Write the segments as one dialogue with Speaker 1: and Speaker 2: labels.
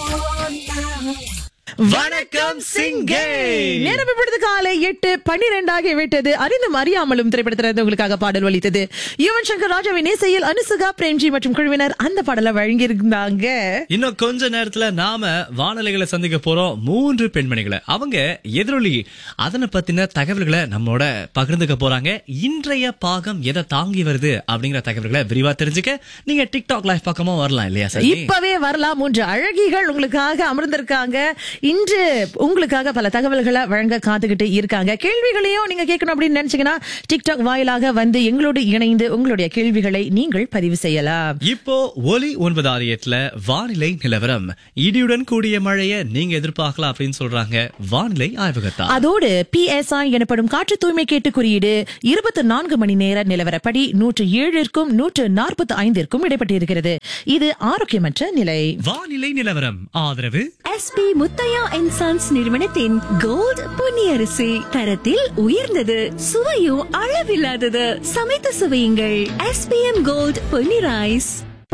Speaker 1: வணக்கம் சிங்கே
Speaker 2: நேரம் இப்பொழுது காலை எட்டு பன்னிரெண்டாகி விட்டது அறிந்தும் அறியாமலும் திரைப்படத்திலிருந்து உங்களுக்காக பாடல் ஒலித்தது யுவன் சங்கர் ராஜாவின் இசையில் அனுசுகா பிரேம்ஜி மற்றும் குழுவினர் அந்த பாடலை வழங்கியிருந்தாங்க
Speaker 1: இன்னும் கொஞ்ச நேரத்துல நாம வானொலிகளை சந்திக்க போறோம் மூன்று பெண்மணிகளை அவங்க எதிரொலி அதனை பத்தின தகவல்களை நம்மோட பகிர்ந்துக்க போறாங்க இன்றைய பாகம் எதை தாங்கி வருது அப்படிங்கிற தகவல்களை விரிவா தெரிஞ்சுக்க நீங்க டிக்டாக் லைவ் பக்கமா வரலாம் இல்லையா சார்
Speaker 2: இப்பவே வரலாம் மூன்று அழகிகள் உங்களுக்காக அமர்ந்திருக்காங்க இன்று உங்களுக்காக பல தகவல்களை வழங்க காத்துக்கிட்டு இருக்காங்க கேள்விகளையும் நீங்க கேட்கணும் அப்படின்னு நினைச்சீங்கன்னா டிக்டாக் வாயிலாக வந்து எங்களோடு இணைந்து உங்களுடைய கேள்விகளை நீங்கள் பதிவு செய்யலாம்
Speaker 1: இப்போ ஒலி ஒன்பது ஆரியத்துல வானிலை நிலவரம் இடியுடன் கூடிய மழையை நீங்க எதிர்பார்க்கலாம் அப்படின்னு சொல்றாங்க வானிலை ஆய்வகத்தா
Speaker 2: அதோடு பிஎஸ்ஐ எனப்படும் காற்று தூய்மை கேட்டு குறியீடு இருபத்தி நான்கு மணி நேர நிலவரப்படி நூற்று ஏழிற்கும் நூற்று நாற்பத்தி ஐந்திற்கும் இடைப்பட்டிருக்கிறது இது ஆரோக்கியமற்ற நிலை
Speaker 1: வானிலை நிலவரம் ஆதரவு
Speaker 3: எஸ்பி முத்தையா அண்ட் சன்ஸ் நிறுவனத்தின் கோல்ட் பொன்னியரிசி தரத்தில் உயர்ந்தது சுவையும் அளவில்லாதது சமைத்து சுவையுங்கள் எஸ்பிஎம் கோல்ட் பொன்னி ரைஸ்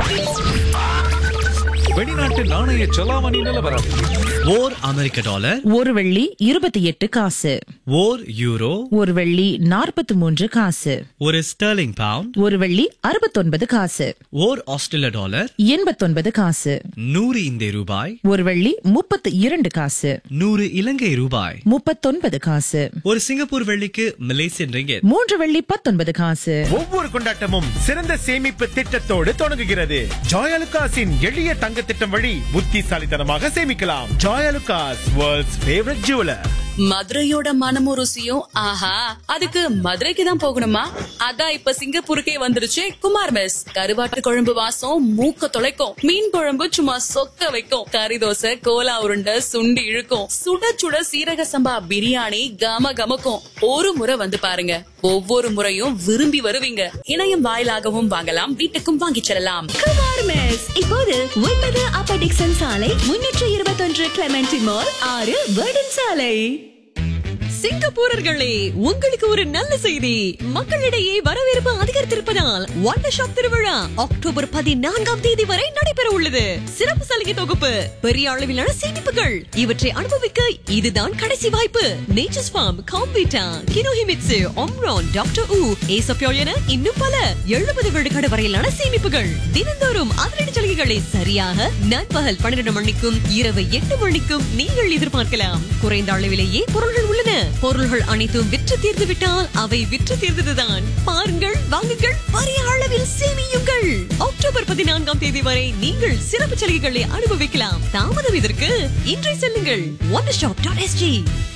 Speaker 4: வெளிநாட்டு நாணய செலாவணி நிலவரம்
Speaker 1: ஓர் அமெரிக்க டாலர்
Speaker 2: ஒரு வெள்ளி இருபத்தி எட்டு காசு
Speaker 1: ஓர் யூரோ
Speaker 2: ஒரு வெள்ளி நாற்பத்தி மூன்று காசு
Speaker 1: ஒரு ஸ்டெர்லிங் பவுண்ட்
Speaker 2: ஒரு வெள்ளி அறுபத்தொன்பது காசு
Speaker 1: ஓர் ஆஸ்திரேலிய டாலர்
Speaker 2: எண்பத்தொன்பது காசு
Speaker 1: நூறு இந்திய ரூபாய்
Speaker 2: ஒரு வெள்ளி முப்பத்தி இரண்டு காசு
Speaker 1: நூறு இலங்கை ரூபாய்
Speaker 2: முப்பத்தொன்பது காசு
Speaker 1: ஒரு சிங்கப்பூர் வெள்ளிக்கு மலேசியன் ரிங்கெட்
Speaker 2: மூன்று வெள்ளி பத்தொன்பது காசு
Speaker 5: ஒவ்வொரு கொண்டாட்டமும் சிறந்த சேமிப்பு திட்டத்தோடு தொடங்குகிறது ஜாயலுகாஸின் எளிய தங்க திட்டம் வழி புத்திசாலித்தனமாக சேமிக்கலாம் ஜாயலுகாஸ் வேர்ல்ட்ஸ் ஃபேவரட் ஜுவலர்
Speaker 6: மதுரையோட மனமும் ருசியும் ஆஹா அதுக்கு மதுரைக்கு தான் போகணுமா அதான் இப்ப சிங்கப்பூருக்கே வந்துருச்சு குமார் மெஸ் கருவாட்டு குழம்பு வாசம் மூக்க தொலைக்கும் மீன் குழம்பு சும்மா சொக்க வைக்கும் கறி தோசை கோலா உருண்டை சுண்டி இழுக்கும் சுட சுட சீரக சம்பா பிரியாணி கம கமக்கும் ஒரு முறை வந்து பாருங்க ஒவ்வொரு முறையும் விரும்பி வருவீங்க இணையம் வாயிலாகவும் வாங்கலாம் வீட்டுக்கும் வாங்கிச் செல்லலாம்
Speaker 3: குமார் மெஸ் இப்போது ஒன்பது அப்ப டிக்சன் சாலை முன்னூற்று இருபத்தொன்று கிளமெண்டி மால் ஆறு வேர்டன் சாலை
Speaker 7: சிங்கப்பூரர்களே உங்களுக்கு ஒரு நல்ல செய்தி மக்களிடையே வரவேற்பு அதிகரித்திருப்பதால் ஒண்டர் ஷாப் திருவிழா அக்டோபர் பதினான்காம் தேதி வரை நடைபெற உள்ளது சிறப்பு சலுகை தொகுப்பு பெரிய அளவிலான சேமிப்புகள் இவற்றை அனுபவிக்க இதுதான் கடைசி வாய்ப்பு நேச்சர்ஸ் ஃபார்ம் காம்பீட்டா கினோஹிமிட்சு ஒம்ரான் டாக்டர் ஊ ஏசப்யோ என இன்னும் பல எழுபது விழுக்காடு வரையிலான சேமிப்புகள் தினந்தோறும் அதிரடி சலுகைகளை சரியாக நண்பகல் பன்னிரண்டு மணிக்கும் இரவு எட்டு மணிக்கும் நீங்கள் எதிர்பார்க்கலாம் குறைந்த அளவிலேயே பொருள்கள் உள்ளன பொருள்கள் அனைத்தும் விற்று தீர்ந்து விட்டால் அவை விற்று தீர்ந்ததுதான் பாருங்கள் வாங்குங்கள் பெரிய அளவில் சேமியுங்கள் அக்டோபர் பதினான்காம் தேதி வரை நீங்கள் சிறப்பு சலுகைகளை அனுபவிக்கலாம் தாமதம் இதற்கு இன்றை செல்லுங்கள் ஒன் ஷாப் டாட் எஸ்ஜி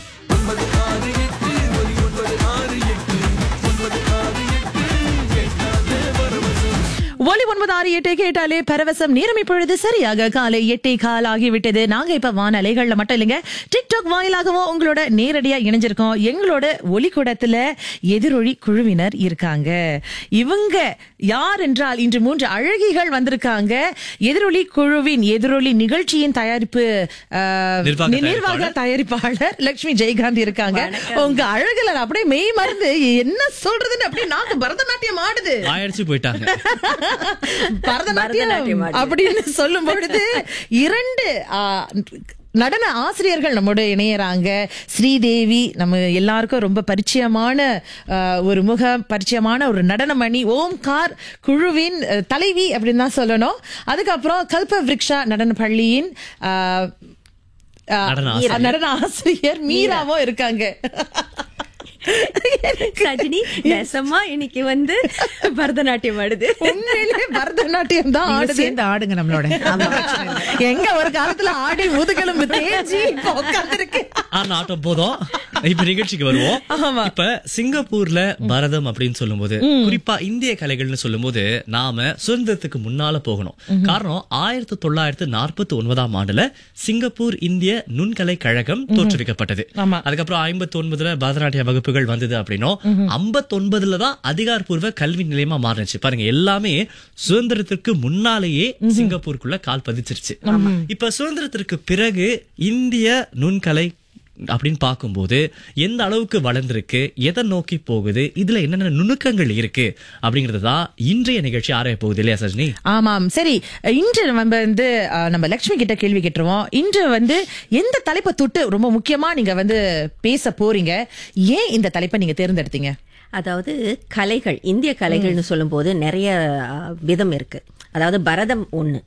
Speaker 2: ஒலி ஒன்பது ஆறு எட்டை கேட்டாலே பரவசம் நேரம் இப்பொழுது சரியாக காலை எட்டே கால் ஆகிவிட்டது நாங்க இப்ப வானலைகள்ல மட்டும் இல்லைங்க டிக்டாக் வாயிலாகவும் உங்களோட நேரடியா இணைஞ்சிருக்கோம் எங்களோட ஒலிக்கூடத்துல எதிரொலி குழுவினர் இருக்காங்க இவங்க யார் என்றால் இன்று மூன்று அழகிகள் வந்திருக்காங்க எதிரொலி குழுவின் எதிரொலி நிகழ்ச்சியின் தயாரிப்பு ஆஹ்,
Speaker 1: நிர்வாக
Speaker 2: நிர்வாக
Speaker 1: தயாரிப்பாளர்.
Speaker 2: தயாரிப்பாளர் லட்சுமி ஜெயகாந்த் இருக்காங்க உங்க அழகுல அப்படியே மெய் மறந்து என்ன சொல்றதுன்னு அப்படியே நாக்கு பரதநாட்டியம் ஆடுது
Speaker 1: ஆயிடுச்சு போயிட்டாங்க
Speaker 2: பரதநாட்டியம் அப்படின்னு சொல்லும் பொழுது இரண்டு ஆ, நடன ஆசிரியர்கள் நம்மோட இணையறாங்க ஸ்ரீதேவி நம்ம எல்லாருக்கும் ரொம்ப பரிச்சயமான ஆ, ஒரு முக பரிச்சயமான ஒரு நடனமணி ஓம்கார் குழுவின் அ, தலைவி அப்படின்னு தான் சொல்லணும் அதுக்கப்புறம் கல்ப விருக்ஷா நடன பள்ளியின் ஆ, ஆ,
Speaker 1: நடன ஆசிரியர்.
Speaker 2: நடன ஆசிரியர் மீராவும் இருக்காங்க
Speaker 3: ரஜினி நெசமா இன்னைக்கு வந்து பரதநாட்டியம் ஆடுது
Speaker 2: உண்மையிலே பரதநாட்டியம் தான்
Speaker 8: நீங்க
Speaker 2: ஆடுது
Speaker 8: சேர்ந்து ஆடுங்க நம்மளோட
Speaker 2: எங்க ஒரு காலத்துல ஆடி முதுகெலும்பு தேஞ்சி இப்ப உட்கார்ந்திருக்கு
Speaker 1: ஆனா ஆட்டம் போதும் இப்ப நிகழ்ச்சிக்கு வருவோம்
Speaker 2: ஆமா.
Speaker 1: இப்ப சிங்கப்பூர்ல பரதம் அப்படின்னு சொல்லும்போது குறிப்பா இந்திய கலைகள்னு சொல்லும்போது நாம சுதந்திரத்துக்கு முன்னால போகணும் காரணம் ஆயிரத்தி தொள்ளாயிரத்து நாற்பத்தி ஒன்பதாம் ஆண்டுல சிங்கப்பூர் இந்திய நுண்கலை கழகம் தோற்றுவிக்கப்பட்டது
Speaker 2: ஆமா.
Speaker 1: அதுக்கப்புறம் ஐம்பத்தி ஒன்பதுல பரதநாட்டிய வகுப்புகள் வந்தது அப்படின்னும் ஐம்பத்தி ஒன்பதுல தான் அதிகாரப்பூர்வ கல்வி நிலையமா மாறுச்சு பாருங்க எல்லாமே சுதந்திரத்திற்கு முன்னாலேயே சிங்கப்பூருக்குள்ள கால் பதிச்சிருச்சு இப்ப சுதந்திரத்திற்கு பிறகு இந்திய நுண்கலை அப்படின்னு பார்க்கும்போது எந்த அளவுக்கு வளர்ந்திருக்கு எதை நோக்கி போகுது இதுல என்னென்ன நுணுக்கங்கள் இருக்கு அப்படிங்கறது தான் இன்றைய நிகழ்ச்சி ஆராய போகுது இல்லையா சஜினி
Speaker 2: ஆமாம் சரி இன்று நம்ம வந்து அஹ், நம்ம லட்சுமி கிட்ட கேள்வி கேட்டுருவோம் இன்று வந்து எந்த தலைப்பை தொட்டு ரொம்ப முக்கியமா நீங்க வந்து பேச போறீங்க ஏன் இந்த தலைப்பை நீங்க தேர்ந்தெடுத்தீங்க
Speaker 8: அதாவது கலைகள் இந்திய கலைகள்னு சொல்லும்போது நிறைய ஆ, விதம் இருக்கு அதாவது பரதம் ஒன்று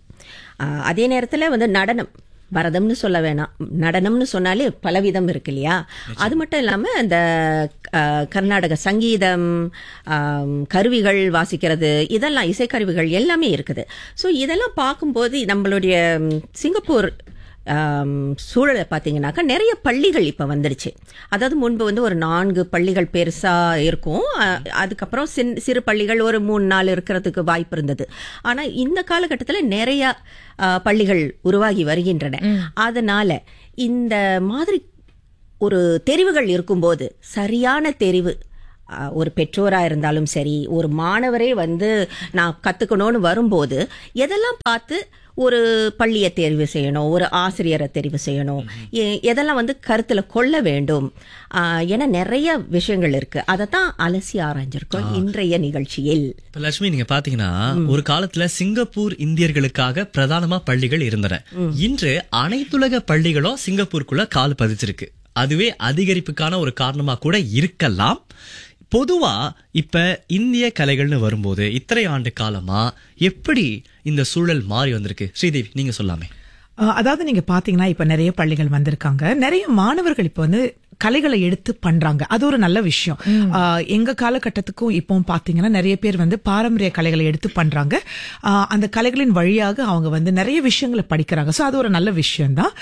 Speaker 8: அதே நேரத்தில் வந்து நடனம் பரதம்னு சொல்ல வேணாம் நடனம்னு சொன்னாலே பல விதம் இருக்கு இல்லையா அது மட்டும் இல்லாமல் அந்த ஆ, கர்நாடக சங்கீதம் ஆம், கருவிகள் வாசிக்கிறது இதெல்லாம் இசைக்கருவிகள் எல்லாமே இருக்குது ஸோ இதெல்லாம் பார்க்கும்போது நம்மளுடைய ம், சிங்கப்பூர் ஆம், சூழலை பார்த்தீங்கன்னாக்கா நிறைய பள்ளிகள் இப்போ வந்துடுச்சு அதாவது முன்பு வந்து ஒரு நான்கு பள்ளிகள் பெருசாக இருக்கும் அ- அதுக்கப்புறம் சின் சிறு பள்ளிகள் ஒரு மூணு நாள் இருக்கிறதுக்கு வாய்ப்பு இருந்தது ஆனால் இந்த காலகட்டத்தில் நிறைய ஆ, பள்ளிகள் உருவாகி வருகின்றன அதனால இந்த மாதிரி ஒரு தெரிவுகள் இருக்கும்போது சரியான தெரிவு ஆ, ஒரு பெற்றோராக இருந்தாலும் சரி ஒரு மாணவரே வந்து நான் கற்றுக்கணும்னு வரும்போது எதெல்லாம் பார்த்து ஒரு பள்ளியை தேர்வு செய்யணும் ஒரு ஆசிரியரை தெரிவு செய்யணும் எ- எதெல்லாம் வந்து கருத்தில் கொள்ள வேண்டும் ஆ, என நிறைய விஷயங்கள் இருக்கு அதை தான் அலசி ஆராய்ஞ்சிருக்கோம் இன்றைய நிகழ்ச்சியில்
Speaker 1: இப்ப லட்சுமி நீங்க பாத்தீங்கன்னா ஒரு காலத்துல சிங்கப்பூர் இந்தியர்களுக்காக பிரதானமா பள்ளிகள் இருந்தன இன்று அனைத்துலக பள்ளிகளும் சிங்கப்பூருக்குள்ள கால் பதிச்சிருக்கு அதுவே அதிகரிப்புக்கான ஒரு காரணமா கூட இருக்கலாம் பொதுவா இப்ப இந்திய கலைகள்னு வரும்போது இத்தனை ஆண்டு காலமா எப்படி இந்த சூழல் மாறி வந்திருக்கு ஸ்ரீதேவி நீங்க சொல்லாமே
Speaker 9: அஹ் அதாவது நீங்க பாத்தீங்கன்னா இப்ப நிறைய பள்ளிகள் வந்திருக்காங்க நிறைய மாணவர்கள் இப்ப வந்து கலைகளை எடுத்து பண்றாங்க அது ஒரு நல்ல விஷயம் அஹ் எங்க காலகட்டத்துக்கும் இப்போ பாத்தீங்கன்னா நிறைய பேர் வந்து பாரம்பரிய கலைகளை எடுத்து பண்றாங்க அஹ் அந்த கலைகளின் வழியாக அவங்க வந்து நிறைய விஷயங்களை படிக்கிறாங்க சோ அது ஒரு நல்ல விஷயம் தான்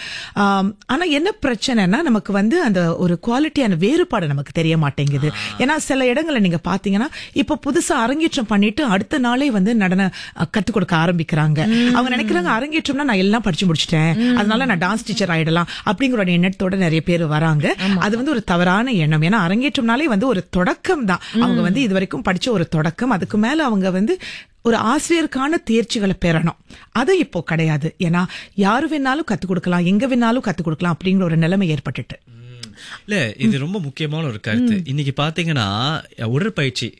Speaker 9: ஆனா என்ன பிரச்சனைனா நமக்கு வந்து அந்த ஒரு குவாலிட்டியான வேறுபாடு நமக்கு தெரிய மாட்டேங்குது ஏன்னா சில இடங்களை நீங்க பாத்தீங்கன்னா இப்ப புதுசா அரங்கேற்றம் பண்ணிட்டு அடுத்த நாளே வந்து நடன அஹ், கத்துக் கொடுக்க ஆரம்பிக்கிறாங்க அவங்க நினைக்கிறாங்க அரங்கேற்றம்னா நான் எல்லாம் படிச்சு முடிச்சிட்டேன் அதனால நான் டான்ஸ் டீச்சர் ஆயிடலாம் அப்படிங்கிற ஒரு எண்ணத்தோட நிறைய பேர் வராங்க அது வந்து ஒரு தவறான எண்ணம் ஏன்னா அரங்கேற்றம்னாலே வந்து ஒரு தொடக்கம் தான் அவங்க வந்து இது வரைக்கும் படிச்ச ஒரு தொடக்கம் அதுக்கு மேல அவங்க வந்து ஒரு ஆசிரியருக்கான தேர்ச்சிகளை பெறணும் அது இப்போ கிடையாது ஏன்னா யாரு வேணாலும் கத்துக் கொடுக்கலாம் எங்க வேணாலும் கத்துக் கொடுக்கலாம் அப்படிங்கிற ஒரு நிலைமை ஏற்பட்டுட்டு
Speaker 1: இல்ல இது ரொம்ப முக்கியமான ஒரு கருத்து இன்னைக்கு பாத்தீங்கன்னா உடற்பயிற்சி